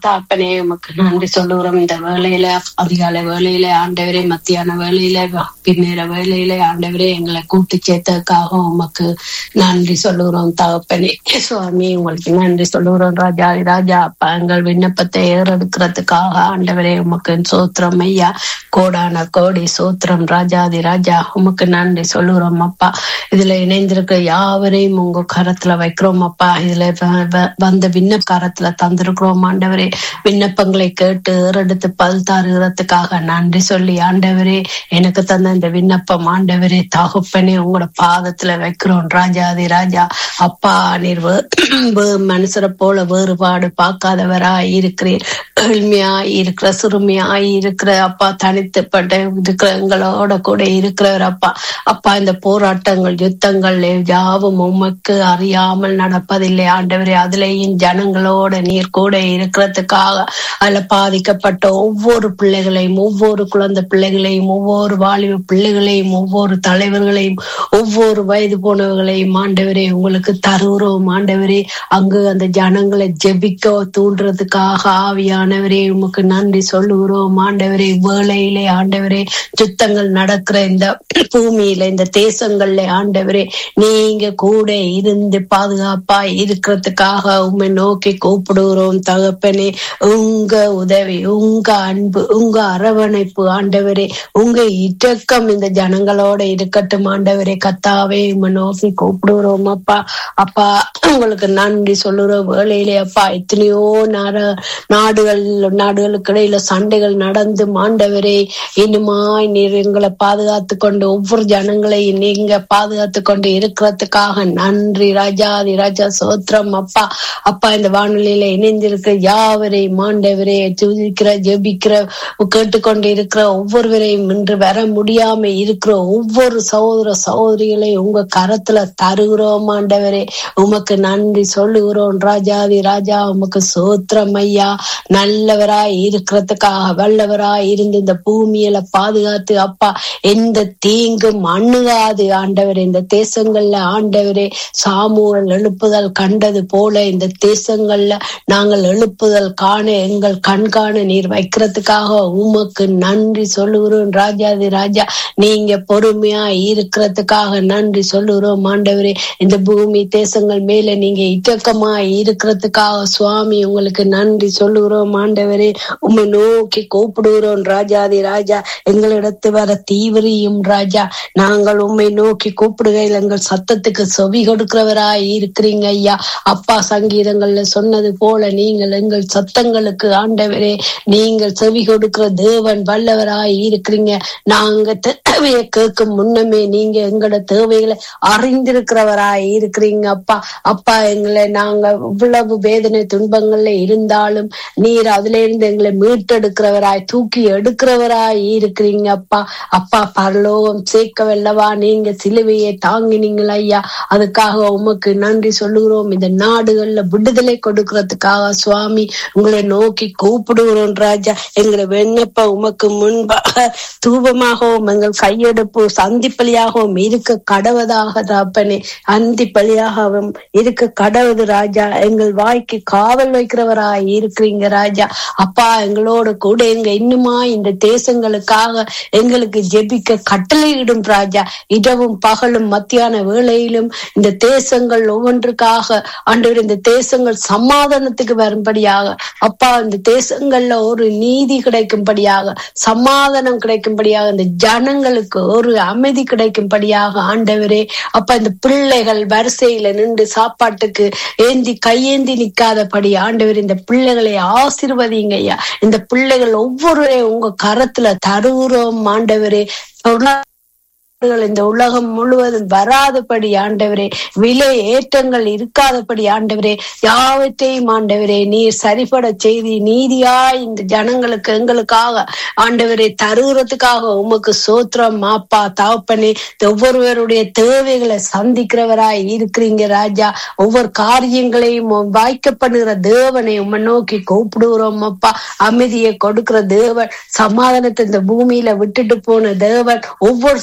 தாப்பனே உமக்கு நன்றி சொல்லுகிறோம் இந்த வேலையில அதிகாலை வேலையில ஆண்டவரே மத்தியான வேலையில பின்னேற வேலையில ஆண்டவரே எங்களை கூட்டு சேர்த்ததுக்காக உமக்கு நன்றி சொல்லுகிறோம் தகப்பனே சுவாமி உங்களுக்கு நன்றி சொல்லுகிறோம் ராஜா ராஜா அப்பா எங்கள் விண்ணப்பத்தை ஏறெடுக்கிறதுக்காக ஆண்டவரே உமக்கு சோத்திரம் ஐயா கோடான கோடி சோத்திரம் ராஜாதி ராஜா உமக்கு நன்றி சொல்லுகிறோம் அப்பா இதுல இணைந்திருக்கிற யாவரையும் உங்க கரத்துல வைக்கிறோம் அப்பா இதுல வ- வ- வந்த விண்ணப்பக்காரத்துல தந்திருக்கிறோம் ஆண்டவரே விண்ணப்பங்களை கேட்டு ஏறெடுத்து பல் தாருகிறதுக்காக நன்றி சொல்லி ஆண்டவரே எனக்கு தந்த இந்த விண்ணப்பம் ஆண்டவரே தகப்பனே உங்களோட பாதத்துல வைக்கிறோம் ராஜாதி ராஜா அப்பா நீர் வே- வே- மனுஷரை போல வேறுபாடு பார்க்காதவராய் இருக்கிறீர் ஏழ்மையாய் இருக்கிற சிறுமியாய் இருக்கிற அப்பா தனித்துப்பட்ட இருக்கிற எங்களோட கூட இருக்கிறவர் அப்பா அப்பா இந்த போராட்டங்கள் யுத்தங்கள் யாவும் உமக்கு அறியாமல் நடப்பதில்லை ஆண்டவரே அதுலேயும் ஜனங்களோட நீர் கூட இருக்கிறதுக்காக அதுல பாதிக்கப்பட்ட ஒவ்வொரு பிள்ளைகளையும் ஒவ்வொரு குழந்தை பிள்ளைகளையும் ஒவ்வொரு வாலிப பிள்ளைகளையும் ஒவ்வொரு தலைவர்களையும் ஒவ்வொரு வயது போனவர்களையும் ஆண்டவரே உங்களுக்கு தருகிறோம் ஆண்டவரே அங்கு அந்த ஜனங்களை ஜெபிக்க தூண்டுறதுக்காக ஆவியானவரே உமக்கு நன்றி சொல்லுகிறோம் ஆண்டவரே வேளையிலே ஆண்டவரே யுத்தங்கள் நடக்கிற இந்த பூமியில இந்த தேசங்கள்ல ஆண்டவரே நீங்க கூட இருந்து பாதுகாப்பா இருக்கிறதுக்காக உண்மை நோக்கி கூப்பிடுகிறோம் தகப்பனே உங்க உதவி உங்க அன்பு உங்க அரவணைப்பு ஆண்டவரே உங்க இரக்கம் இந்த ஜனங்களோட இருக்கட்டும் ஆண்டவரே கத்தாவே உம்மை நோக்கி கூப்பிடுகிறோம் அப்பா அப்பா உங்களுக்கு நன்றி சொல்லுறோம் வேலையிலே அப்பா எத்தனையோ நாட நாடுகள் நாடுகளுக்கு இடையில சண்டைகள் நடந்து ஆண்டவரே இன்னுமாய் நீர் எங்களை பாதுகாத்து கொண்டு ஒவ்வொரு ஜனங்களையும் நீங்க பாதுகாத்து கொண்டு இருக்கிறதுக்காக நன்றி ராஜாதி ராஜா சோத்திரம் அப்பா அப்பா இந்த வானொலியில இணைந்திருக்கிற யாவரையும் ஆண்டவரே துதிக்கிற ஜெபிக்கிற கேட்டுக்கொண்டு இருக்கிற ஒவ்வொருவரையும் இன்று வர முடியாம இருக்கிற ஒவ்வொரு சகோதர சகோதரிகளையும் உங்க கரத்துல தருகிறோம் ஆண்டவரே உமக்கு நன்றி சொல்லுகிறோம் ராஜாதி ராஜா உமக்கு சோத்திரம் ஐயா நல்லவராய் இருக்கிறதுக்காக வல்லவராய் இருந்து இந்த பூமியில பாதுகாத்து அப்பா எந்த தீங்கும் அணுகாது ஆண்டவரே இந்த தேசங்கள்ல ஆண்டவரே சாமுவல் எழுப்புதல் கண்டது போல இந்த தேசங்கள்ல நாங்கள் எழுப்புதல் காண எங்கள் கண்காண நீர் வைக்கிறதுக்காக உமக்கு நன்றி சொல்லுகிறோம் ராஜாதி ராஜா நீங்க பொறுமையா இருக்கிறதுக்காக நன்றி சொல்லுகிறோம் ஆண்டவரே இந்த பூமி தேசங்கள் மேல நீங்க இட்டக்கமா இருக்கிறதுக்காக சுவாமி உங்களுக்கு நன்றி சொல்லுகிறோம் ஆண்டவரே உம்மை நோக்கி கூப்பிடுகிறோம் ராஜாதி ராஜா எங்களிடத்து வர தீவிரியும் ராஜா நாங்கள் உம்மை நோக்கி கூப்பிடுகையில் எங்கள் சத்தத்துக்கு செவி கொடுக்கிறவராய் இருக்கிறீங்க ஐயா அப்பா சங்கீதங்கள்ல சொன்னது போல நீங்கள் எங்கள் சத்தங்களுக்கு ஆண்டவரே நீங்கள் செவி கொடுக்கிற தேவன் வல்லவராய் இருக்கிறீங்க நாங்க தேவையை கேட்கும் முன்னமே நீங்க எங்களோட தேவைகளை அறிந்திருக்கிறவராய் இருக்கிறீங்க அப்பா அப்பா எங்களை நாங்க இவ்வளவு வேதனை துன்பங்கள்ல இருந்தாலும் நீர் அதுல இருந்து எங்களை மீட்டெடுக்கிறவராய் தூக்கி எடுக்கிறவராய் இருக்கிறீங்க அப்பா அப்பா பரலோகம் சேர்க்கவல்லவா நீங்க சிலுவையை தாங்கினீங்கள் ஐயா அதுக்காக உமக்கு நன்றி சொல்லுகிறோம் இந்த நாடுகள்ல விடுதலை கொடுக்கறதுக்காக சுவாமி உங்களை நோக்கி கூப்பிடுகிறோம் ராஜா எங்களை விண்ணப்ப உமக்கு முன்பாக தூபமாகவும் எங்கள் கையெடுப்பு சந்திப்பலியாகவும் இருக்க கடவதாக தாப்பனே அந்தி பலியாகவும் இருக்க கடவுது ராஜா எங்கள் வாய்க்கு காவல் வைக்கிறவராய் இருக்கிறீங்க ராஜா அப்பா எங்களோட கூட எங்க இன்னுமா இந்த தேசங்களுக்காக எங்களுக்கு ஜெபிக்க கட்டளையிடும் ராஜா இரவும் பகலும் மத்தியான வேளையிலும் இந்த தேசங்கள் ஒவ்வொன்றுக்காக ஆண்டவர் இந்த தேசங்கள் சமாதானத்துக்கு வரும்படியாக அப்பா இந்த தேசங்கள்ல ஒரு நீதி கிடைக்கும்படியாக சமாதானம் கிடைக்கும்படியாக இந்த ஜனங்களுக்கு ஒரு அமைதி கிடைக்கும்படியாக ஆண்டவரே அப்ப இந்த பிள்ளைகள் வரிசையில நின்று சாப்பாட்டுக்கு ஏந்தி கையேந்தி நிக்காதபடி ஆண்டவர் இந்த பிள்ளைகளை ஆசிர்வதிங்க ஐயா இந்த பிள்ளைகள் ஒவ்வொருவரையும் உங்க கரத்துல தருகிறோம் ஆண்டவரே பொருளாதாரங்கள் இந்த உலகம் முழுவதும் வராதபடி ஆண்டவரே விலை ஏற்றங்கள் இருக்காதபடி ஆண்டவரே யாவற்றையும் ஆண்டவரே நீர் சரிபட செய்தி நீதியாய் இந்த ஜனங்களுக்கு எங்களுக்காக ஆண்டவரை தருகிறதுக்காக உமக்கு சோத்திரம் மாப்பா தாப்பனே ஒவ்வொருவருடைய தேவைகளை சந்திக்கிறவராய் இருக்கிறீங்க ராஜா ஒவ்வொரு காரியங்களையும் வாய்க்க பண்ணுகிற தேவனை உம்மை நோக்கி கூப்பிடுகிறோம் அப்பா அமைதியை கொடுக்கிற தேவன் சமாதானத்தை இந்த பூமியில விட்டுட்டு போன தேவன் ஒவ்வொரு நாள்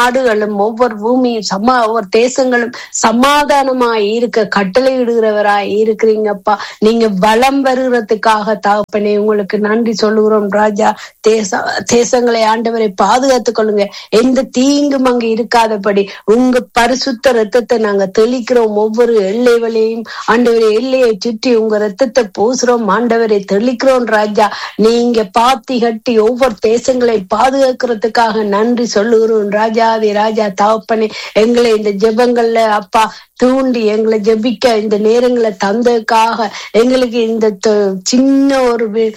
நாடுகளும் ஒவ்வொரு பூமியும் சமா ஒவ்வொரு தேசங்களும் சமாதானமாய் இருக்க கட்டளையிடுகிறவராய் இருக்கிறீங்கப்பா நீங்க வளம் வருகிறதுக்காக தகப்பனே உங்களுக்கு நன்றி சொல்லுகிறோம் ராஜா தேச தேசங்களை ஆண்டவரை பாதுகாத்துக் கொள்ளுங்க எந்த தீங்கும் அங்க இருக்காதபடி உங்க பரிசுத்த ரத்தத்தை நாங்க தெளிக்கிறோம் ஒவ்வொரு எல்லை வழியையும் ஆண்டவரை எல்லையை சுற்றி உங்க ரத்தத்தை பூசுறோம் ஆண்டவரை தெளிக்கிறோம் ராஜா நீங்க பாத்தி கட்டி ஒவ்வொரு தேசங்களை பாதுகாக்கிறதுக்காக நன்றி சொல்லுகிறோம் ராஜாதி ராஜா தகப்பனே எங்களை இந்த ஜெபங்கள்ல அப்பா தூண்டி எங்களை ஜெபிக்க இந்த நேரங்களை தந்ததுக்காக எங்களுக்கு இந்த த- சின்ன ஒரு வி-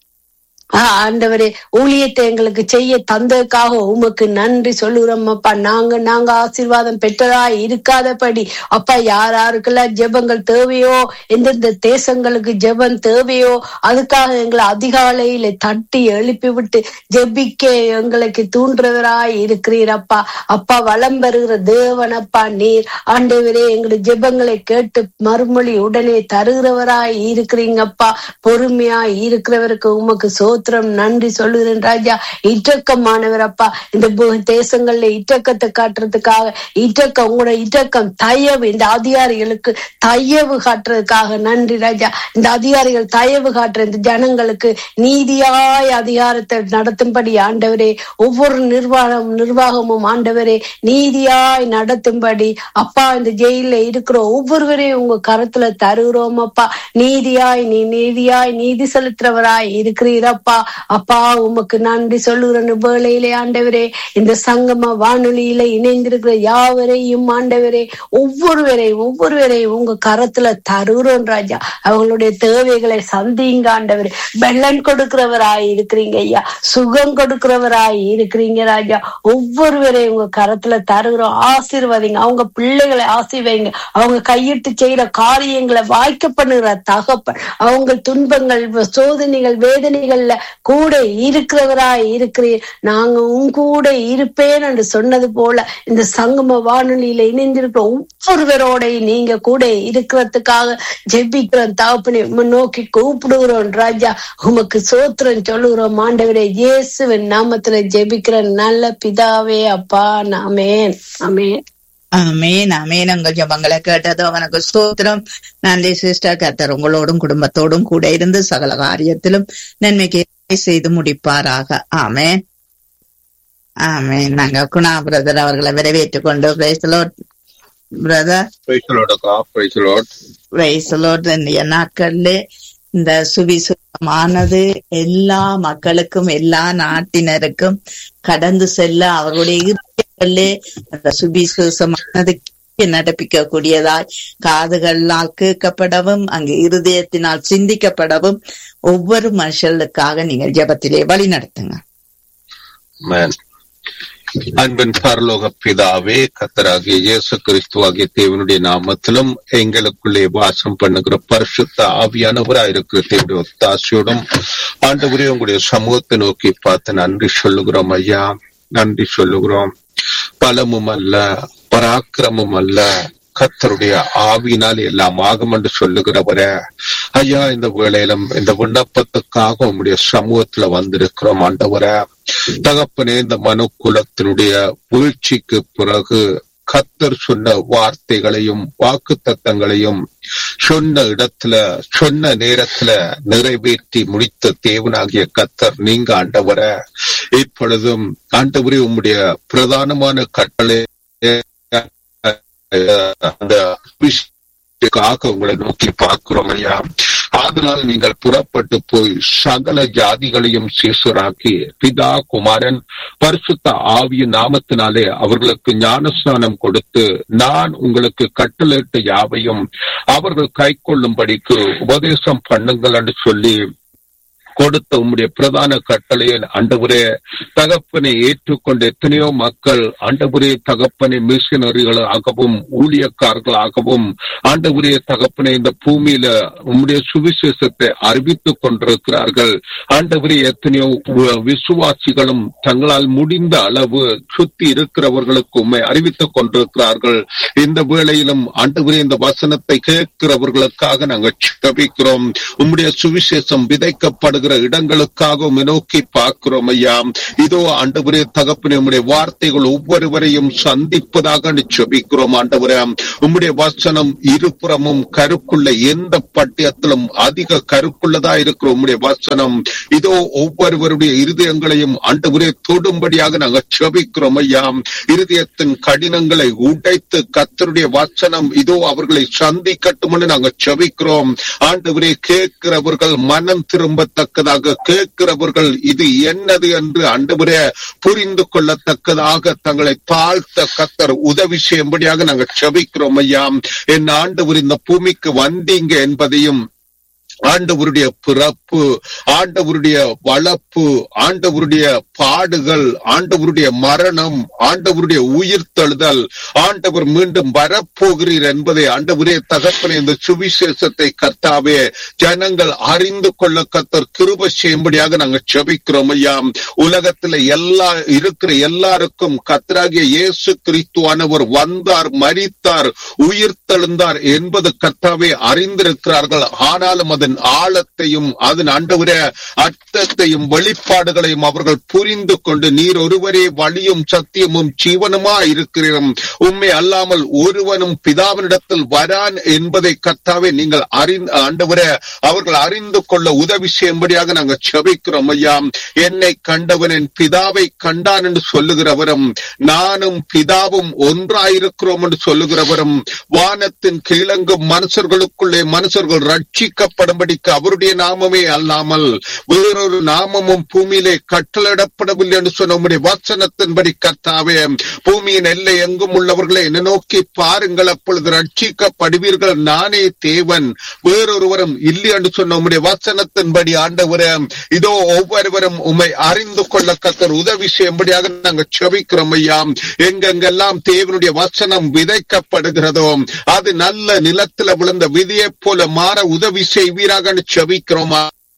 ஆஹ் ஆண்டவரே ஊழியத்தை எங்களுக்கு செய்ய தந்ததுக்காக உமக்கு நன்றி சொல்லுகிறோம் அப்பா நாங்க நாங்க ஆசீர்வாதம் பெற்றதா இருக்காதபடி அப்பா யார் யாருக்கெல்லாம் ஜெபங்கள் தேவையோ எந்தெந்த தேசங்களுக்கு ஜெபம் தேவையோ அதுக்காக எங்களை அதிகாலையில தட்டி எழுப்பி விட்டு ஜெபிக்க எங்களுக்கு தூண்டுறவராய் இருக்கிறீர் அப்பா அப்பா வளம் பெறுகிற தேவன் அப்பா நீர் ஆண்டவரே எங்களுடைய ஜெபங்களை கேட்டு மறுமொழி உடனே தருகிறவராய் இருக்கிறீங்கப்பா பொறுமையாய் இருக்கிறவருக்கு உமக்கு சோத்திரம் நன்றி சொல்லுகிறேன் ராஜா இட்டக்கமானவர் அப்பா இந்த பூ- தேசங்கள்ல இட்டக்கத்தை காட்டுறதுக்காக இட்டக்கம் உங்களோட இட்டக்கம் தயவு இந்த அதிகாரிகளுக்கு தயவு காட்டுறதுக்காக நன்றி ராஜா இந்த அதிகாரிகள் தயவு காட்டுற இந்த ஜனங்களுக்கு நீதியாய் அதிகாரத்தை நடத்தும்படி ஆண்டவரே ஒவ்வொரு நிர்வாகம் நிர்வாகமும் ஆண்டவரே நீதியாய் நடத்தும்படி அப்பா இந்த ஜெயில இருக்கிற ஒவ்வொருவரையும் உங்க கரத்துல தருகிறோம் அப்பா நீதியாய் நீ நீதியாய் நீதி செலுத்துறவராய் இருக்கிறீரப்பா அப்பா உமக்கு நன்றி சொல்லுகிற வேளையிலே ஆண்டவரே இந்த சங்கம வானொலியில இணைந்திருக்கிற யாவரையும் ஆண்டவரே ஒவ்வொருவரையும் ஒவ்வொருவரையும் உங்க கரத்துல தருகிறோம் ராஜா அவங்களுடைய தேவைகளை சந்திங்க ஆண்டவரே வெள்ளன் கொடுக்கிறவராய் இருக்கிறீங்க ஐயா சுகம் கொடுக்கிறவராய் இருக்கிறீங்க ராஜா ஒவ்வொருவரையும் உங்க கரத்துல தருகிறோம் ஆசீர்வதிங்க அவங்க பிள்ளைகளை ஆசீர்வைங்க அவங்க கையிட்டு செய்யற காரியங்களை வாய்க்க பண்ணுகிற தகப்பன் அவங்க துன்பங்கள் சோதனைகள் வேதனைகள்ல கூட இருக்கிறவராய் இருக்கிறீர் நாங்க உன் கூட இருப்பேன் என்று சொன்னது போல இந்த சங்கம வானொலியில இணைந்திருக்கிற ஒவ்வொருவரோட நீங்க கூட இருக்கிறதுக்காக ஜெபிக்கிறோம் தகப்பனை உம்மை நோக்கி கூப்பிடுகிறோம் ராஜா உமக்கு சோத்திரம் சொல்லுகிறோம் ஆண்டவரே இயேசுவின் நாமத்துல ஜெபிக்கிற நல்ல பிதாவே அப்பா நாமேன் ஆமென் ஆமேன் ஆமேன் உங்கள் ஜபங்களை கேட்டது அவனுக்கு ஸ்தோத்திரம் நன்றி சிஸ்டர் கர்த்தர் உங்களோடும் குடும்பத்தோடும் கூட இருந்து சகல காரியத்திலும் நன்மைக்கு செய்து முடிப்பாராக ஆமேன் ஆமேன் நாங்க குணா பிரதர் அவர்களை வரவேற்றுக் கொண்டு பிரதர் Praise the Lord, அக்கா. Praise the Lord. வைசலோட் இந்த நாட்கள்ல இந்த சுவிசுமானது எல்லா மக்களுக்கும் எல்லா நாட்டினருக்கும் கடந்து செல்ல அவர்களுடைய இருதயங்களிலே அந்த சுவிசேஷமானது நடப்பிக்க கூடியதாய் காதுகளால் கேட்கப்படவும் அங்கு இருதயத்தினால் சிந்திக்கப்படவும் ஒவ்வொரு மனுஷர்களுக்காக நீங்கள் ஜெபத்திலே வழி நடத்துங்க Amen. அன்பின் பரலோக பிதாவே கத்தராகிய இயேசு கிறிஸ்துவாகிய தேவனுடைய நாமத்திலும் எங்களுக்குள்ளே வாசம் பண்ணுகிற பரிசுத்த ஆவியானவராயிருக்கிற தேவனுடைய ஒத்தாசையோடும் ஆண்டவரே உங்களுடைய சமூகத்தை நோக்கி பார்த்து நன்றி சொல்லுகிறோம் ஐயா நன்றி சொல்லுகிறோம் பலமும் அல்ல பராக்கிரமும் அல்ல கத்தருடைய ஆவியினால் எல்லாம் ஆகும் என்று சொல்லுகிறவர ஐயா இந்த வேளையிலும் இந்த விண்ணப்பத்துக்காக உங்களுடைய சமூகத்துல வந்திருக்கிறோம் ஆண்டவர தகப்பனே இந்த மனு குலத்தினுடைய வீழ்ச்சிக்கு பிறகு கத்தர் சொன்ன வார்த்தைகளையும் வாக்கு தத்தங்களையும் சொன்ன இடத்துல சொன்ன நேரத்துல நிறைவேற்றி முடித்த தேவனாகிய கத்தர் நீங்க ஆண்டவர இப்பொழுதும் ஆண்டவரே உம்முடைய பிரதானமான கட்டளை அந்த விஷயத்துக்காக உங்களை நோக்கி பார்க்கிறோம் ஐயா அதனால் நீங்கள் புறப்பட்டு போய் சகல ஜாதிகளையும் சீசராக்கி பிதா குமாரன் பரிசுத்த ஆவியின் நாமத்தினாலே அவர்களுக்கு ஞானஸ்நானம் கொடுத்து நான் உங்களுக்கு கட்டளையிட்ட யாவையும் அவர்கள் கை கொள்ளும்படிக்கு உபதேசம் பண்ணுங்கள் என்று சொல்லி கொடுத்த உம்முடைய பிரதான கட்டளையை ஆண்டவரே தகப்பனை ஏற்றுக்கொண்ட எத்தனையோ மக்கள் ஆண்டவரே தகப்பனை மிஷினரிகளாகவும் ஊழியக்காரர்களாகவும் ஆண்டவரே தகப்பனை இந்த பூமியில உம்முடைய சுவிசேஷத்தை அறிவித்துக் கொண்டிருக்கிறார்கள் ஆண்டவரே எத்தனையோ வி- விசுவாசிகளும் தங்களால் முடிந்த அளவு சுத்தி இருக்கிறவர்களுக்கு உண்மை அறிவித்துக் கொண்டிருக்கிறார்கள் இந்த வேளையிலும் ஆண்டவரே இந்த வசனத்தை கேட்கிறவர்களுக்காக நாங்கள் ஜெபிக்கிறோம் உம்முடைய சுவிசேஷம் விதைக்கப்படுகிற போகிற இடங்களுக்காக உம்மை நோக்கி பார்க்கிறோம் ஐயா இதோ ஆண்டவரே தகப்பனே உம்முடைய வார்த்தைகள் ஒவ்வொருவரையும் சந்திப்பதாக செபிக்கிறோம் ஆண்டவரே உம்முடைய வசனம் இருபுறமும் கருக்குள்ள எந்த பட்டியத்திலும் அதிக கருக்குள்ளதா இருக்கிற உம்முடைய வசனம் இதோ ஒவ்வொருவருடைய இருதயங்களையும் ஆண்டவரே தொடும்படியாக நாங்கள் செபிக்கிறோம் ஐயா இருதயத்தின் கடினங்களை உடைத்து கத்தருடைய வசனம் இதோ அவர்களை சந்திக்கட்டும் என்று நாங்கள் செபிக்கிறோம் ஆண்டவரே கேட்கிறவர்கள் மனம் திரும்பத்தக்கதாக கேட்கிறவர்கள் இது என்னது என்று ஆண்டவரே புரிந்து கொள்ளத்தக்கதாக தங்களை தாழ்த்த கத்தர் உதவி செய்யும்படியாக நாங்கள் செபிக்கிறோம் ஐயா என் ஆண்டவர் இந்த பூமிக்கு வந்தீங்க என்பதையும் ஆண்டவருடைய பிறப்பு ஆண்டவருடைய வளர்ப்பு ஆண்டவருடைய பாடுகள் ஆண்டவருடைய மரணம் ஆண்டவருடைய உயிர்த்தெழுதல் ஆண்டவர் மீண்டும் வரப்போகிறீர் என்பதை ஆண்டவரே தகப்பனே இந்த சுவிசேஷத்தை கர்த்தாவே ஜனங்கள் அறிந்து கொள்ள கத்தர் கிருப செய்யும்படியாக நாங்கள் செபிக்கிறோம் ஐயா உலகத்துல எல்லா இருக்கிற எல்லாருக்கும் கத்தராகிய இயேசு கிறிஸ்துவானவர் வந்தார் மரித்தார் உயிர்த்தெழுந்தார் என்பது கர்த்தாவே அறிந்திருக்கிறார்கள் ஆனாலும் அதன் ஆழத்தையும் அதன் ஆண்டவர அர்த்தத்தையும் வெளிப்பாடுகளையும் அவர்கள் புரிந்து கொண்டு நீர் ஒருவரே வழியும் சத்தியமும் ஜீவனுமா இருக்கிறோம் உண்மை அல்லாமல் ஒருவனும் பிதாவினிடத்தில் வரான் என்பதை கர்த்தாவே நீங்கள் அறிந்து ஆண்டவர அவர்கள் அறிந்து கொள்ள உதவி செய்யும்படியாக நாங்கள் செபிக்கிறோம் ஐயா என்னை கண்டவன் என் பிதாவை கண்டான் என்று சொல்லுகிறவரும் நானும் பிதாவும் ஒன்றாயிருக்கிறோம் என்று சொல்லுகிறவரும் வானத்தின் கீழங்கும் மனுஷர்களுக்குள்ளே மனுஷர்கள் ரட்சிக்கப்படும்படிக்கு அவருடைய நாமமே அல்லாமல் வேறொரு நாமமும் பூமியிலே கட்டளிடப்படவில்லை என்று சொன்ன உம்முடைய வசனத்தின்படி கர்த்தாவே பூமியின் எல்லை எங்கும் உள்ளவர்களை என்ன நோக்கி பாருங்கள் அப்பொழுது ரட்சிக்கப்படுவீர்கள் நானே தேவன் வேறொருவரும் இல்லை என்று சொன்ன உம்முடைய வசனத்தின்படி ஆண்டவரே இதோ ஒவ்வொருவரும் உம்மை அறிந்து கொள்ள கத்தர் உதவி செய்யும்படியாக நாங்கள் செபிக்கிறோம் ஐயா எங்கெங்கெல்லாம் தேவனுடைய வசனம் விதைக்கப்படுகிறதோ அது நல்ல நிலத்துல விழுந்த விதியைப் போல மாற உதவி செய்வீராக செபிக்கிறோம்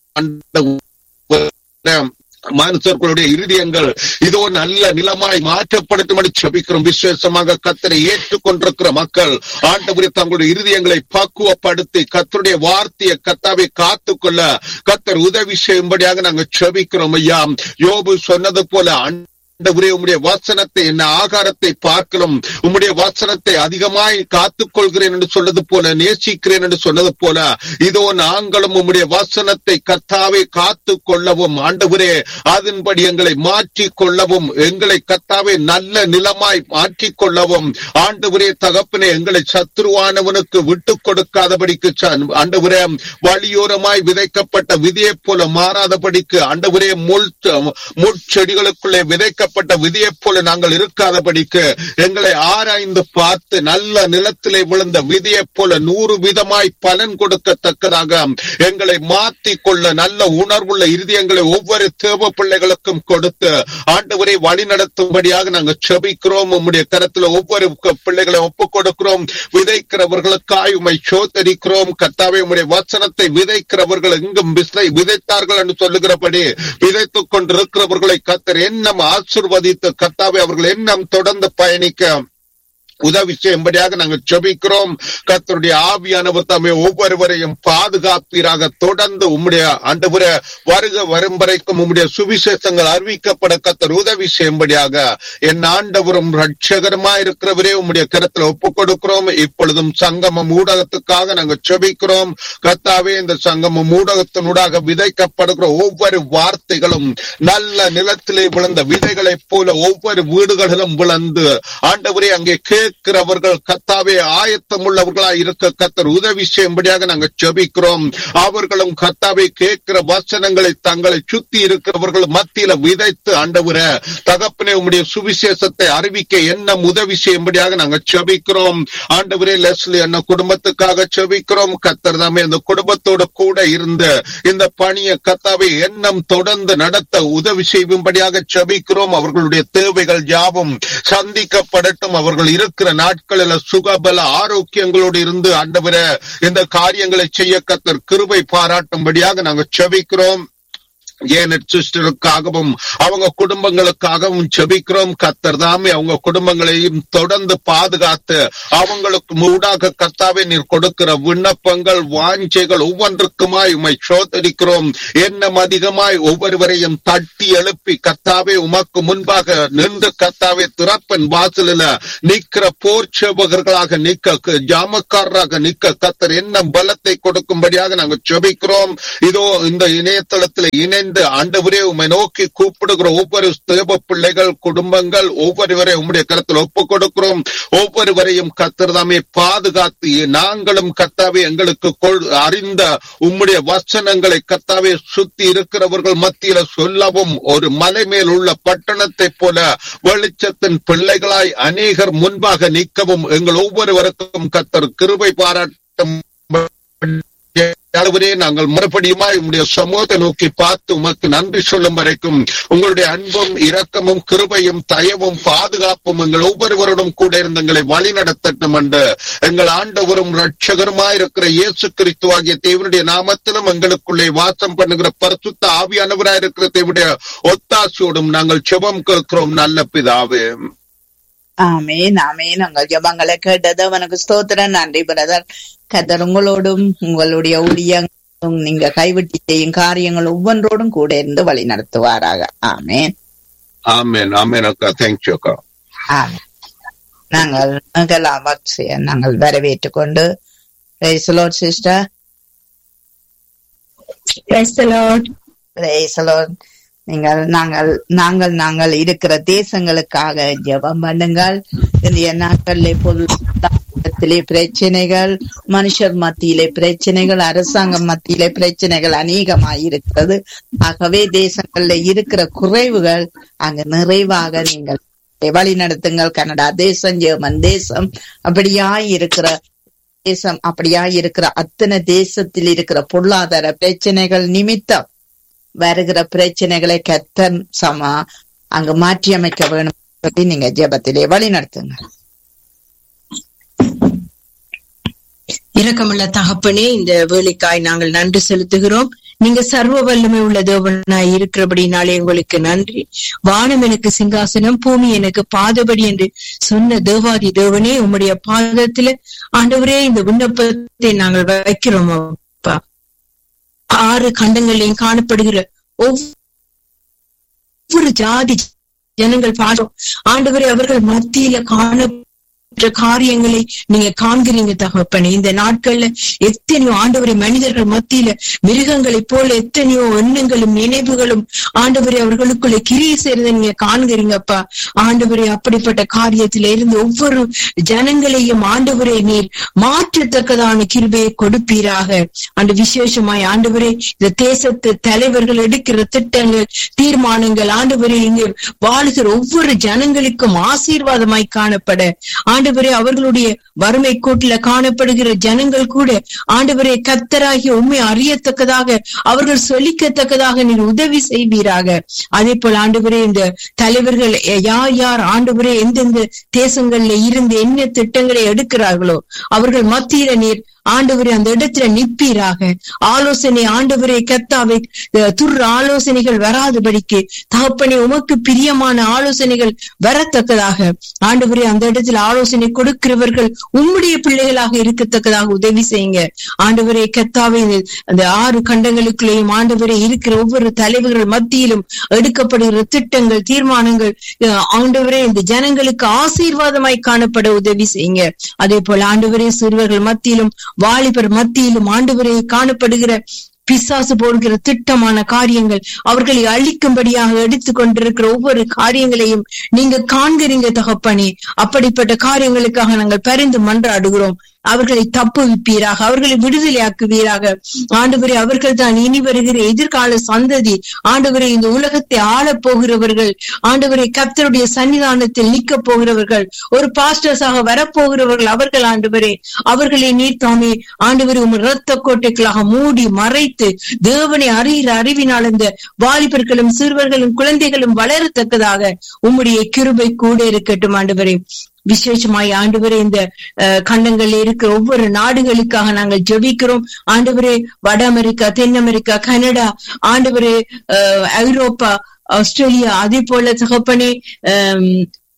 மனுஷர்களுடைய இருதயங்கள் இதோ நல்ல நிலமாய் மாற்றப்படுத்தும்படி செபிக்கிறோம் விசேஷமாக கத்தரை ஏற்றுக்கொண்டிருக்கிற மக்கள் ஆண்டவரை தங்களுடைய இருதயங்களை பக்குவப்படுத்தி கத்தருடைய வார்த்தையை கத்தாவை காத்துக்கொள்ள கத்தர் உதவி செய்யும்படியாக நாங்கள் செபிக்கிறோம் ஐயா யோபு சொன்னது போல ஆண்டவரே உம்முடைய வாசனத்தை என்ன ஆகாரத்தை பார்க்கலாம் உம்முடைய வாசனத்தை அதிகமாய் காத்துக் கொள்கிறேன் என்று சொன்னது போல நேசிக்கிறேன் என்று சொன்னது போல இதோ நாங்களும் உம்முடைய வாசனத்தை கத்தாவே காத்து கொள்ளவும் ஆண்டவரே அதன்படி எங்களை மாற்றி கொள்ளவும் எங்களை கத்தாவே நல்ல நிலமாய் மாற்றிக் கொள்ளவும் ஆண்டவரே தகப்பனே எங்களை சத்துருவானவனுக்கு விட்டு கொடுக்காதபடிக்கு ஆண்டவரே வழியோரமாய் விதைக்கப்பட்ட விதியைப் போல மாறாதபடிக்கு ஆண்டவரே முள் முட்செடிகளுக்குள்ளே விதைக்க விதைக்கப்பட்ட விதியைப் போல நாங்கள் இருக்காதபடிக்கு எங்களை ஆராய்ந்து பார்த்து நல்ல நிலத்திலே விழுந்த விதியைப் போல நூறு விதமாய் பலன் கொடுக்கத்தக்கதாக எங்களை மாத்தி கொள்ள நல்ல உணர்வுள்ள இருதயங்களை ஒவ்வொரு தேவ பிள்ளைகளுக்கும் கொடுத்து ஆண்டவரை வழி நடத்தும்படியாக நாங்கள் செபிக்கிறோம் உம்முடைய கரத்துல ஒவ்வொரு பிள்ளைகளை ஒப்புக் கொடுக்கிறோம் விதைக்கிறவர்களுக்காய் உமை சோத்தரிக்கிறோம் கத்தாவை உம்முடைய வசனத்தை விதைக்கிறவர்கள் எங்கும் விதைத்தார்கள் என்று சொல்லுகிறபடி விதைத்துக் கொண்டிருக்கிறவர்களை கத்தர் எண்ணம் ஆசிர்வதித்து கத்தாவை அவர்கள் எண்ணம் தொடர்ந்து பயணிக்க உதவி செய்யும்படியாக நாங்கள் ஜபிக்கிறோம் கத்தருடைய ஆவியானவர் தம்மை ஒவ்வொருவரையும் பாதுகாப்பீராக தொடர்ந்து உம்முடைய ஆண்டவர வருக வரும் வரைக்கும் உம்முடைய சுவிசேஷங்கள் அறிவிக்கப்பட கத்தர் உதவி செய்யும்படியாக என் ஆண்டவரும் ரட்சகரமா இருக்கிறவரே உம்முடைய கருத்துல ஒப்புக் கொடுக்கிறோம் இப்பொழுதும் சங்கமம் ஊடகத்துக்காக நாங்கள் ஜபிக்கிறோம் கத்தாவே இந்த சங்கமம் ஊடகத்தினூடாக விதைக்கப்படுகிற ஒவ்வொரு வார்த்தைகளும் நல்ல நிலத்திலே விழுந்த விதைகளைப் போல ஒவ்வொரு வீடுகளிலும் விழுந்து ஆண்டவரே அங்கே கே கேட்கிறவர்கள் கத்தாவே ஆயத்தம் உள்ளவர்களாய் இருக்க கத்தர் உதவி செய்யும்படியாக நாங்கள் ஜபிக்கிறோம் அவர்களும் கத்தாவை கேட்கிற வசனங்களை தங்களை சுத்தி இருக்கிறவர்கள் மத்தியில விதைத்து ஆண்டவர தகப்பனே உம்முடைய சுவிசேஷத்தை அறிவிக்க என்ன உதவி செய்யும்படியாக நாங்கள் ஜபிக்கிறோம் ஆண்டவரே லெஸ்லி அண்ணன் குடும்பத்துக்காக ஜபிக்கிறோம் கத்தர் தாமே அந்த குடும்பத்தோடு கூட இருந்து இந்த பணியை கத்தாவை எண்ணம் தொடர்ந்து நடத்த உதவி செய்யும்படியாக ஜபிக்கிறோம் அவர்களுடைய தேவைகள் யாவும் சந்திக்கப்படட்டும் அவர்கள் இருக்கிற நாட்களில் சுகபல ஆரோக்கியங்களோடு இருந்து ஆண்டவர இந்த காரியங்களை செய்ய கத்தர் கிருபை பாராட்டும்படியாக நாங்கள் செபிக்கிறோம் ஏனட் சிஸ்டருக்காகவும் அவங்க குடும்பங்களுக்காகவும் செபிக்கிறோம் கத்தர் தாமே அவங்க குடும்பங்களையும் தொடர்ந்து பாதுகாத்து அவங்களுக்கு ஊடாக கத்தாவே நீர் கொடுக்கிற விண்ணப்பங்கள் வாஞ்சைகள் ஒவ்வொன்றுக்குமாய் உமை சோதரிக்கிறோம் எண்ணம் அதிகமாய் ஒவ்வொருவரையும் தட்டி எழுப்பி கத்தாவே உமக்கு முன்பாக நின்று கத்தாவே திறப்பன் வாசலில் நிக்கிற போர் சேவகர்களாக நிக்க ஜாமக்காரராக நிக்க கத்தர் எண்ணம் பலத்தை கொடுக்கும்படியாக நாங்கள் செபிக்கிறோம் இதோ இந்த இணையதளத்தில் இணைந்து ஆண்டவரே உமை நோக்கி கூப்பிடுகிற ஒவ்வொரு தேவ பிள்ளைகள் குடும்பங்கள் ஒவ்வொருவரை உம்முடைய கருத்தில் ஒப்புக் கொடுக்கிறோம் ஒவ்வொருவரையும் கத்திரதாமே பாதுகாத்து நாங்களும் கத்தாவே எங்களுக்கு கொள்- அறிந்த உம்முடைய வசனங்களை கத்தாவே சுத்தி இருக்கிறவர்கள் மத்தியில சொல்லவும் ஒரு மலை மேல் உள்ள பட்டணத்தை போல வெளிச்சத்தின் பிள்ளைகளாய் அநேகர் முன்பாக நிற்கவும் எங்கள் ஒவ்வொருவருக்கும் கத்தர் கிருபை பாராட்டும் ஆண்டவரே நாங்கள் மறுபடியுமா உங்களுடைய சமூகத்தை நோக்கி பார்த்து உமக்கு நன்றி சொல்லும் வரைக்கும் உங்களுடைய அன்பும் இரக்கமும் கிருபையும் தயவும் பாதுகாப்பும் எங்கள் ஒவ்வொருவரோடும் கூட இருந்து எங்களை வழி நடத்தட்டும் என்று எங்கள் ஆண்டவரும் ரட்சகருமாய் இருக்கிற இயேசு கிறிஸ்துவாகிய தேவனுடைய நாமத்திலும் எங்களுக்குள்ளே வாசம் பண்ணுகிற பரிசுத்த ஆவியானவராய் இருக்கிற தேவனுடைய ஒத்தாசையோடும் நாங்கள் செபம் கேட்கிறோம் நல்ல பிதாவே ஆமேன் ஆமேன் உங்கள் ஜெபங்களை கேட்டது அவனுக்கு ஸ்தோத்திரம் நன்றி பிரதர் கத்தர் உங்களோடும் உங்களுடைய ஊழியங்களும் நீங்க கைவிட்டு செய்யும் காரியங்கள் ஒவ்வொன்றோடும் கூட இருந்து வழி நடத்துவாராக ஆமேன் ஆமென் ஆமென் அக்கா தேங்க்யூ அக்கா ஆமேன் நாங்கள் மகளா வக்ஸியை நாங்கள் வரவேற்றுக் கொண்டு sister Praise the Lord. Praise the Lord. நீங்கள் நாங்கள் நாங்கள் நாங்கள் இருக்கிற தேசங்களுக்காக ஜெபம் பண்ணுங்கள் இந்திய நாட்களிலே பொருளாதாரத்திலே பிரச்சனைகள் மனுஷர் மத்தியிலே பிரச்சனைகள் அரசாங்கம் மத்தியிலே பிரச்சனைகள் அநேகமாய் இருக்கிறது ஆகவே தேசங்கள்ல இருக்கிற குறைவுகள் அங்க நிறைவாக நீங்கள் வழி நடத்துங்கள் கனடா தேசம் ஜெர்மன் தேசம் அப்படியாய் இருக்கிற தேசம் அப்படியாய் இருக்கிற அத்தனை தேசத்தில் இருக்கிற பொருளாதார பிரச்சனைகள் நிமித்தம் வருகிற பிரச்சனைகளை கத்தன் சமா அங்கு மாற்றி அமைக்க வேணும் சொல்லி நீங்க ஜெபத்திலே வழி நடத்துங்க இரக்கமுள்ள தகப்பனே இந்த வேலைக்காய் நாங்கள் நன்றி செலுத்துகிறோம் நீங்க சர்வ வல்லமை உள்ள தேவனாய் இருக்கிறபடினாலே உங்களுக்கு நன்றி வானம் எனக்கு சிங்காசனம் பூமி எனக்கு பாதபடி என்று சொன்ன தேவாதி தேவனே உம்முடைய பாதத்துல ஆண்டவரே இந்த விண்ணப்பத்தை நாங்கள் வைக்கிறோம் அப்பா ஆறு கண்டங்களையும் காணப்படுகிற ஒவ்வொரு ஜாதி ஜனங்கள் பாடும் ஆண்டவரே அவர்கள் மத்தியில காண காரியங்களை நீங்க காண்கிறீங்க தகப்பனே இந்த நாட்கள்ல எத்தனையோ ஆண்டவரை மனிதர்கள் மத்தியில மிருகங்களைப் போல எத்தனையோ எண்ணங்களும் நினைவுகளும் ஆண்டவரை அவர்களுக்குள்ள கிரியை செய்யறதை நீங்க காண்கிறீங்கப்பா ஆண்டவரே அப்படிப்பட்ட காரியத்தில இருந்து ஒவ்வொரு ஜனங்களையும் ஆண்டவரே நீர் மாற்றத்தக்கதான கிருபையை கொடுப்பீராக அந்த விசேஷமாய் ஆண்டவரே இந்த தேசத்து தலைவர்கள் எடுக்கிற திட்டங்கள் தீர்மானங்கள் ஆண்டவரே இங்கு வாழுகிற ஒவ்வொரு ஜனங்களுக்கும் ஆசீர்வாதமாய் காணப்பட ஆண்டவரே அவர்களுடைய வறுமை கோட்டில காணப்படுகிற ஜனங்கள் கூட ஆண்டவரே கத்தராகிய உண்மை அறியத்தக்கதாக அவர்கள் சொல்லிக்கத்தக்கதாக நீர் உதவி செய்வீராக அதே போல ஆண்டவரே இந்த தலைவர்கள் யார் யார் ஆண்டவரே எந்தெந்த தேசங்கள்ல இருந்து என்ன திட்டங்களை எடுக்கிறார்களோ அவர்கள் மத்தியில நீர் ஆண்டவரே அந்த இடத்துல நிற்பீராக ஆலோசனை ஆண்டவரே கத்தாவை துர் ஆலோசனைகள் வராதபடிக்கு தகப்பனே உமக்கு பிரியமான ஆலோசனைகள் வரத்தக்கதாக ஆண்டவரே அந்த இடத்துல ஆலோசனை கொடுக்கிறவர்கள் உம்முடைய பிள்ளைகளாக இருக்கத்தக்கதாக உதவி செய்யுங்க ஆண்டவரே கத்தாவை அந்த ஆறு கண்டங்களுக்குள்ளேயும் ஆண்டவரே இருக்கிற ஒவ்வொரு தலைவர்கள் மத்தியிலும் எடுக்கப்படுகிற திட்டங்கள் தீர்மானங்கள் ஆண்டவரே இந்த ஜனங்களுக்கு ஆசீர்வாதமாய் காணப்பட உதவி செய்யுங்க அதே போல ஆண்டவரே சிறுவர்கள் மத்தியிலும் வாலிபர் மத்தியிலும் ஆண்டவரே காணப்படுகிற பிசாசு போடுகிற திட்டமான காரியங்கள் அவர்களை அழிக்கும்படியாக எடுத்துக் கொண்டிருக்கிற ஒவ்வொரு காரியங்களையும் நீங்க காண்கிறீங்க தகப்பனே அப்படிப்பட்ட காரியங்களுக்காக நாங்கள் பரிந்து மன்றாடுகிறோம் அவர்களை தப்புவிப்பீராக அவர்களை விடுதலையாக்குவீராக ஆண்டவரே அவர்கள் தான் இனி வருகிற எதிர்கால சந்ததி ஆண்டவரை இந்த உலகத்தை ஆளப் போகிறவர்கள் ஆண்டவரை கத்தருடைய சன்னிதானத்தில் நிக்க போகிறவர்கள் ஒரு பாஸ்டர்ஸாக வரப்போகிறவர்கள் அவர்கள் ஆண்டவரே அவர்களை நீர் தாமே ஆண்டவரை உம் இரத்த கோட்டைகளாக மூடி மறைத்து தேவனை அறிகிற அறிவினால் இந்த வாலிபர்களும் சிறுவர்களும் குழந்தைகளும் வளரத்தக்கதாக உம்முடைய கிருபை கூட இருக்கட்டும் ஆண்டவரே விசேஷமாய் ஆண்டவரே இந்த அஹ், கண்டங்களில் இருக்கிற ஒவ்வொரு நாடுகளுக்காக நாங்கள் ஜெபிக்கிறோம் ஆண்டவரே வட அமெரிக்கா தென் அமெரிக்கா கனடா ஆண்டவரே அஹ், ஐரோப்பா ஆஸ்திரேலியா அதே போல தகப்பனே ஆம்,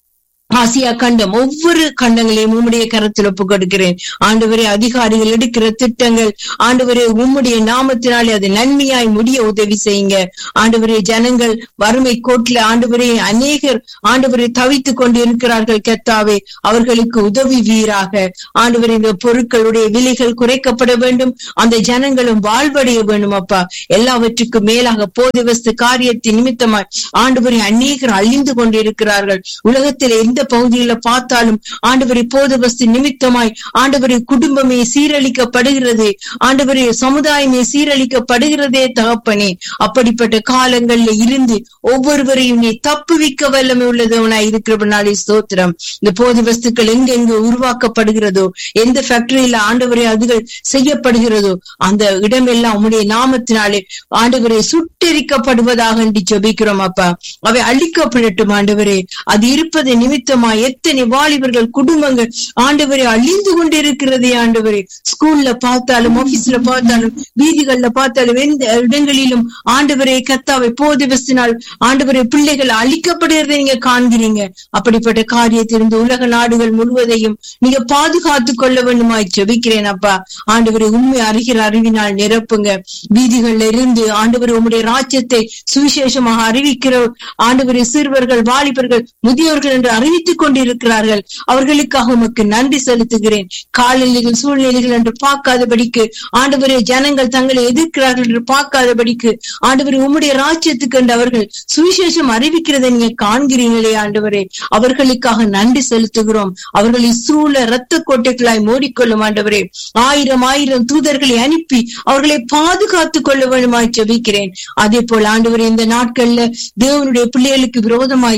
ஆசியா கண்டம் ஒவ்வொரு கண்டங்களையும் உம்முடைய கரத்தில் ஒப்புக் கொடுக்கிறேன் ஆண்டவரே அதிகாரிகள் எடுக்கிற திட்டங்கள் ஆண்டவரே உம்முடைய நாமத்தினாலே அது நன்மையாய் முடிய உதவி செய்யுங்க ஆண்டவரே ஜனங்கள் வறுமை கோட்டில் ஆண்டவரே அநேகர் ஆண்டவரை தவித்துக் கொண்டு இருக்கிறார்கள் கெத்தாவே அவர்களுக்கு உதவி வீராக ஆண்டவரே இந்த பொருட்களுடைய விலைகள் குறைக்கப்பட வேண்டும் அந்த ஜனங்களும் வாழ்வடைய வேண்டும் அப்பா எல்லாவற்றுக்கும் மேலாக போதவஸ்து காரியத்தின் நிமித்தமாய் ஆண்டவரை அநேகர் அழிந்து கொண்டிருக்கிறார்கள் உலகத்தில் எந்த பகுதியில பார்த்தாலும் ஆண்டவரை போதவஸ்து நிமித்தமாய் ஆண்டவரை குடும்பமே சீரழிக்கப்படுகிறது ஆண்டவரே சமுதாயமே சீரழிக்கப்படுகிறதே தகப்பனே அப்படிப்பட்ட காலங்கள்ல இருந்து ஒவ்வொருவரையும் நீ தப்புவிக்க வல்லமை உள்ளதவனாய் இருக்கிறவனாலே ஸ்தோத்திரம் இந்த போதை வஸ்துக்கள் எங்கெங்க உருவாக்கப்படுகிறதோ எந்த ஃபேக்டரியில ஆண்டவரே அதுகள் செய்யப்படுகிறதோ அந்த இடமெல்லாம் உம்முடைய நாமத்தினாலே ஆண்டவரே சுட்டெரிக்கப்படுவதாக என்று ஜெபிக்கிறோம் அப்பா அவை அழிக்கப்படட்டும் ஆண்டவரே அது இருப்பது நிமித்தமா எத்தனை வாலிபர்கள் குடும்பங்கள் ஆண்டவரே அழிந்து கொண்டிருக்கிறதே ஆண்டவரே ஸ்கூல்ல பார்த்தாலும் ஆபீஸ்ல பார்த்தாலும் வீதிகள்ல பார்த்தாலும் எந்த இடங்களிலும் ஆண்டவரே கத்தாவை போதிவசினால் ஆண்டவரே பிள்ளைகள் அழிக்கப்படுகிறதை நீங்க காண்கிறீங்க அப்படிப்பட்ட காரியத்திலிருந்து உலக நாடுகள் முழுவதையும் நீங்க பாதுகாத்துக் கொள்ள வேண்டுமாய் ஜெபிக்கிறேன் அப்பா ஆண்டவரை உண்மை அறிகிற அறிவினால் நிரப்புங்க வீதிகள்ல இருந்து ஆண்டவர் உம்முடைய ராஜ்யத்தை சுவிசேஷமாக அறிவிக்கிற ஆண்டவரை சிறுவர்கள் வாலிபர்கள் முதியோர்கள் என்று அறிவித்துக் கொண்டிருக்கிறார்கள் அவர்களுக்காக உமக்கு நன்றி செலுத்துகிறேன் காலநிலைகள் சூழ்நிலைகள் என்று பார்க்காதபடிக்கு ஆண்டவரே ஜனங்கள் தங்களை எதிர்க்கிறார்கள் என்று பார்க்காதபடிக்கு ஆண்டவரே உம்முடைய ராஜ்யத்துக்கு என்று அவர்கள் சுவிசேஷம் அறிவிக்கிறதை நீங்க காண்கிறீங்களே ஆண்டவரே அவர்களுக்காக நன்றி செலுத்துகிறோம் அவர்களை சூழ இரத்த கோட்டைகளாய் மூடிக்கொள்ளும் ஆண்டவரே ஆயிரம் ஆயிரம் தூதர்களை அனுப்பி அவர்களை பாதுகாத்துக் கொள்ள வேண்டுமாய் ஜெபிக்கிறேன் அதே போல ஆண்டவரே இந்த நாட்கள்ல தேவனுடைய பிள்ளைகளுக்கு விரோதமாய்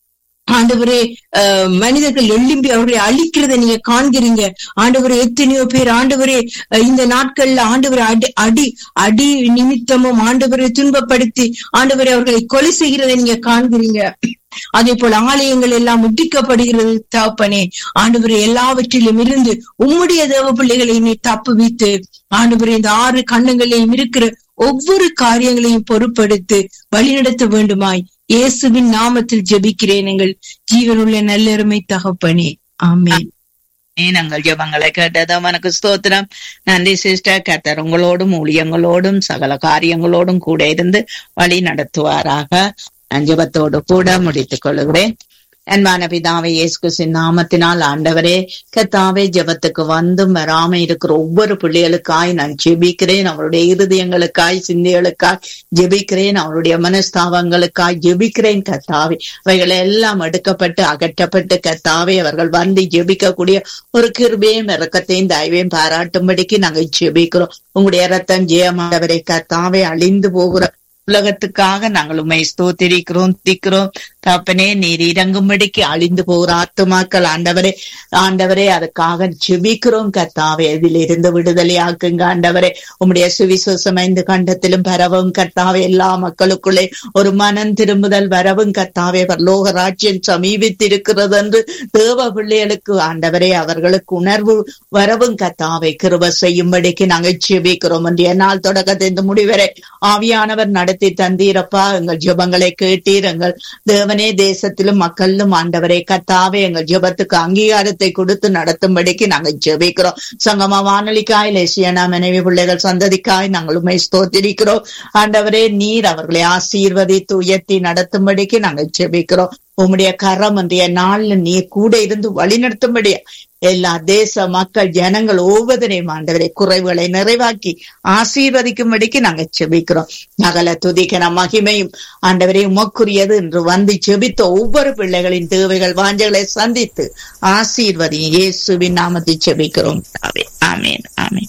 ஆண்டவரே அஹ், மனிதர்கள் எழும்பி அவர்களை அழிக்கிறதை நீங்க காண்கிறீங்க ஆண்டவரே எத்தனையோ பேர் ஆண்டவரே அஹ், இந்த நாட்கள்ல ஆண்டவரை அடி அடி அடி நிமித்தமும் ஆண்டவரை துன்பப்படுத்தி ஆண்டவரை அவர்களை கொலை செய்கிறதை நீங்க காண்கிறீங்க அதே போல ஆலயங்கள் எல்லாம் முட்டிக்கப்படுகிறது தகப்பனே ஆண்டவரே எல்லாவற்றிலும் இருந்து உம்முடைய தேவ பிள்ளைகளை நீ தப்புவித்து ஆண்டவரே இந்த ஆறு கண்ணங்களையும் இருக்கிற ஒவ்வொரு காரியங்களையும் பொறுப்படுத்து வழிநடத்த வேண்டுமாய் இயேசுவின் நாமத்தில் ஜெபிக்கிறேன் எங்கள் ஜீவனுள்ள நல்லருமை தகப்பனே ஆமென் நீ நாங்கள் ஜெபங்களை கேட்டதும் உனக்கு ஸ்தோத்திரம் நன்றி சிஸ்டர் கர்த்தர் உங்களோடும் ஊழியங்களோடும் சகல காரியங்களோடும் கூட இருந்து வழி நடத்துவாராக நான் ஜெபத்தோடு கூட முடித்துக் கொள்கிறேன் அன்பான பிதாவை இயேசு கிறிஸ்துவின் நாமத்தினால் ஆண்டவரே கத்தாவே ஜெபத்துக்கு வந்தும் வராம இருக்கிற ஒவ்வொரு பிள்ளைகளுக்காய் நான் ஜெபிக்கிறேன் அவருடைய இருதயங்களுக்காய் சிந்தைகளுக்காய் ஜெபிக்கிறேன் அவருடைய மனஸ்தாபங்களுக்காய் ஜெபிக்கிறேன் கத்தாவே அவைகள் எல்லாம் எடுக்கப்பட்டு அகற்றப்பட்டு கத்தாவே அவர்கள் வந்து ஜெபிக்கக்கூடிய ஒரு கிருபையும் இறக்கத்தையும் தயவையும் பாராட்டும்படிக்கு நாங்கள் ஜெபிக்கிறோம் உங்களுடைய ரத்தம் ஜெயமாண்டவரை கத்தாவே அழிந்து போகிற உலகத்துக்காக நாங்கள் உண்மை ஸ்தோத்திரிக்கிறோம் திக்கிறோம் தப்பனே நீர் இறங்கும்படிக்கு அழிந்து போகிற ஆத்துமாக்கள் ஆண்டவரே ஆண்டவரே அதுக்காக ஜெபிக்கிறோம் கர்த்தாவே இதிலிருந்து விடுதலை ஆக்குங்க ஆண்டவரே உம்முடைய சுவிசேஷம் ஐந்து கண்டத்திலும் பரவும் கர்த்தாவே எல்லா மக்களுக்குள்ளே ஒரு மனம் திரும்புதல் வரவும் கர்த்தாவே பரலோக ராஜ்யம் சமீபித்திருக்கிறது என்று தேவ பிள்ளைகளுக்கு ஆண்டவரே அவர்களுக்கு உணர்வு வரவும் கர்த்தாவே கிருப செய்யும்படிக்கு நாங்கள் ஜெபிக்கிறோம் என்று என்னால் தொடக்கத்திலிருந்து முடிவரை ஆவியானவர் நடத்தி தந்தீரப்பா எங்கள் ஜெபங்களை கேட்டீர் எங்கள் தேவனே தேசத்திலும் மக்களிலும் ஆண்டவரே கர்த்தாவே எங்கள் ஜெபத்துக்கு அங்கீகாரத்தை கொடுத்து நடத்தும்படிக்கு நாங்கள் ஜெபிக்கிறோம் சங்கம வானொலிக்காய் லேசியனா மனைவி பிள்ளைகள் சந்ததிக்காய் நாங்கள் உண்மை ஸ்தோத்திரிக்கிறோம் ஆண்டவரே நீர் அவர்களை ஆசீர்வதித்து உயர்த்தி நடத்தும்படிக்கு நாங்கள் ஜெபிக்கிறோம் உம்முடைய கரம் இன்றைய நாள்ல நீர் கூட இருந்து வழி நடத்தும்படியா எல்லா தேச மக்கள் ஜனங்கள் ஒவ்வொருவரையும் ஆண்டவரை குறைவுகளை நிறைவாக்கி ஆசீர்வதிக்கும்படிக்கு நாங்க செபிக்கிறோம் நகல துதிக்கிற மகிமையும் ஆண்டவரை உமக்குரியது என்று வந்து செபித்த ஒவ்வொரு பிள்ளைகளின் தேவைகள் வாஞ்சைகளை சந்தித்து ஆசீர்வதி இயேசுவின் நாமத்தை செபிக்கிறோம் ஆமென். ஆமென் ஆமென்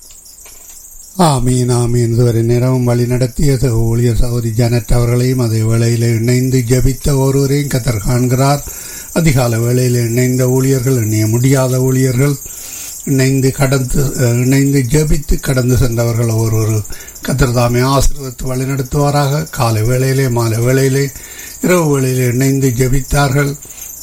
ஆமீன் ஆமீன் இதுவரை நேரமும் வழி நடத்திய ஊழியர் சகோதரி ஜனட் அவர்களையும் அதே வேளையில் இணைந்து ஜபித்த ஒருவரையும் கத்தர் காண்கிறார் அதிகால வேளையில் இணைந்த ஊழியர்கள் இணைய முடியாத ஊழியர்கள் இணைந்து கடந்து அஹ், இணைந்து ஜபித்து கடந்து சென்றவர்கள் ஒவ்வொரு கத்தர் தாமே ஆசீர்வதித்து வழிநடத்துவாராக காலை வேளையிலே மாலை வேளையிலே இரவு வேளையிலே இணைந்து ஜபித்தார்கள்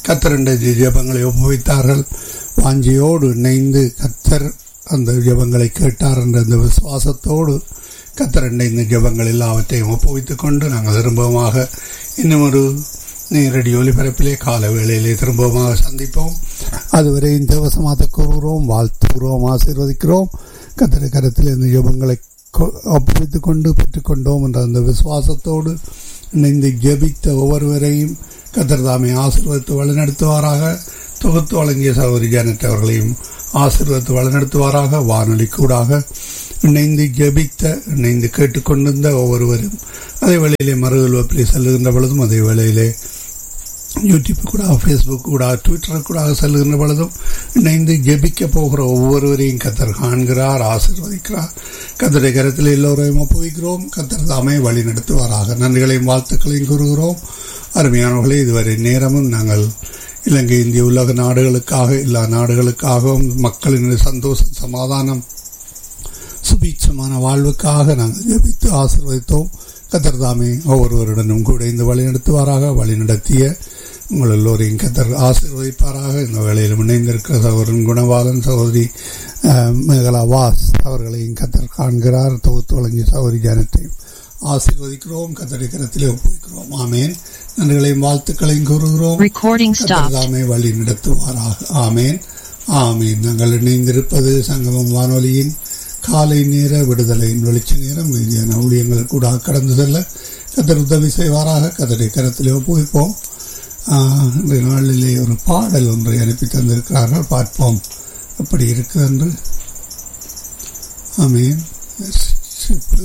கத்தரண்ட ஜெபங்களை ஒப்புவித்தார்கள் வாஞ்சியோடு இணைந்து கத்தர் அந்த ஜெபங்களை கேட்டார் என்ற அந்த விசுவாசத்தோடு கத்தரண்ட இந்த ஜெபங்கள் எல்லாவற்றையும் ஒப்புவித்துக் கொண்டு நாங்கள் திரும்பமாக இன்னும் ஒரு நேரடி ஒலிபரப்பிலே கால வேளையிலே திரும்பமாக சந்திப்போம் அதுவரை இந்த வசமாக கூறுகிறோம் வாழ்த்துகிறோம் ஆசீர்வதிக்கிறோம் கத்திர கரத்தில் இந்த ஜெபங்களை ஒப்புவித்துக் கொண்டு பெற்றுக்கொண்டோம் என்ற அந்த விசுவாசத்தோடு இணைந்து ஜெபித்த ஒவ்வொருவரையும் கத்திரதாமை ஆசீர்வதித்து வழிநடத்துவாராக தொகுத்து வழங்கிய சகோதரி ஜானட் அவர்களையும் ஆசீர்வதித்து வழிநடத்துவாராக வானொலி கூடாக இணைந்து ஜபித்த இணைந்து கேட்டுக்கொண்டிருந்த ஒவ்வொருவரும் அதே வேளையிலே மறுவல்வப்பிலே செல்லுகின்ற பொழுதும் அதே வேளையிலே யூடியூப் கூட ஃபேஸ்புக் கூட ட்விட்டர் கூட செல்லுகின்ற பொழுதும் இணைந்து ஜெபிக்க போகிற ஒவ்வொருவரையும் கத்தர் காண்கிறார் ஆசிர்வதிக்கிறார் கத்தரை கரத்தில் எல்லோரையும் ஒப்புவிக்கிறோம் கத்தர் தாமே வழி நடத்துவாராக நன்றிகளையும் வாழ்த்துக்களையும் கூறுகிறோம் அருமையானவர்களே இதுவரை நேரமும் நாங்கள் இலங்கை இந்திய உலக நாடுகளுக்காக எல்லா நாடுகளுக்காகவும் மக்களின் சந்தோஷம் சமாதானம் சுபீட்சமான வாழ்வுக்காக நாங்கள் ஜெபித்து ஆசிர்வதித்தோம் கத்தர் தாமே ஒவ்வொருவருடனும் கூட இந்த வழி நடத்துவாராக வழி நடத்திய உங்கள் எல்லோரையும் கத்தர் ஆசீர்வதிப்பாராக இந்த வேளையில் இணைந்திருக்கிற சகோதரன் குணபாலன் சகோதரி மேகலா வாஸ் அவர்களையும் கத்தர் காண்கிறார் தொகுத்து வழங்கிய சகோதரி ஜானத்தையும் ஆசீர்வதிக்கிறோம் கத்தரை கரத்திலே ஒப்புவிக்கிறோம் ஆமேன் நன்றிகளையும் வாழ்த்துக்களையும் கூறுகிறோம் தாமே வழி நடத்துவாராக ஆமேன் ஆமேன் நாங்கள் இணைந்திருப்பது சங்கமம் வானொலியின் காலை நேர விடுதலையின் வெளிச்ச நேரம் மீதியான ஊழியங்கள் கூட கடந்து செல்ல கத்தர் உதவி செய்வாராக கத்தரை கரத்திலே ஒப்புவிப்போம் இன்றைய நாளிலே ஒரு பாடல் ஒன்றை அனுப்பி தந்திருக்கிறார்கள் பார்ப்போம் எப்படி இருக்கு என்று ஆமீன்